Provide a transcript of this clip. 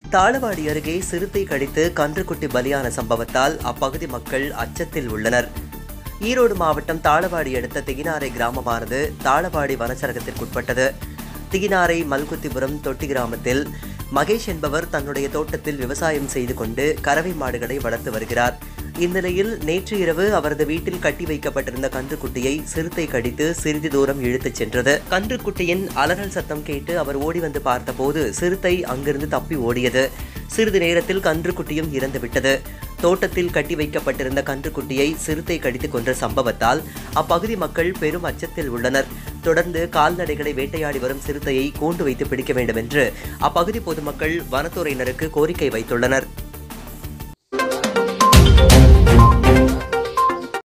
தாளவாடி அருகே சிறுத்தை கடித்து கன்றுக்குட்டி பலியான சம்பவத்தால் அப்பகுதி மக்கள் அச்சத்தில் உள்ளனர் ஈரோடு மாவட்டம் தாளவாடி அடுத்த திகினாரை கிராமமானது தாளவாடி வனச்சரகத்திற்குட்பட்டது திகினாரை மல்குத்திபுரம் தொட்டி கிராமத்தில் மகேஷ் என்பவர் தன்னுடைய தோட்டத்தில் விவசாயம் செய்து கொண்டு கறவை மாடுகளை வளர்த்து வருகிறார் இந்நிலையில் நேற்று இரவு அவரது வீட்டில் கட்டி வைக்கப்பட்டிருந்த கன்றுக்குட்டியை சிறுத்தை கடித்து சிறிது தூரம் இழுத்துச் சென்றது கன்றுக்குட்டியின் அலறல் சத்தம் கேட்டு அவர் ஓடி வந்து பார்த்தபோது சிறுத்தை அங்கிருந்து தப்பி ஓடியது சிறிது நேரத்தில் கன்றுக்குட்டியும் இறந்துவிட்டது தோட்டத்தில் கட்டி வைக்கப்பட்டிருந்த கன்றுக்குட்டியை சிறுத்தை கடித்து கொன்ற சம்பவத்தால் அப்பகுதி மக்கள் பெரும் அச்சத்தில் உள்ளனர் தொடர்ந்து கால்நடைகளை வேட்டையாடி வரும் சிறுத்தையை கூண்டு வைத்து பிடிக்க வேண்டும் என்று அப்பகுதி பொதுமக்கள் வனத்துறையினருக்கு கோரிக்கை வைத்துள்ளனர்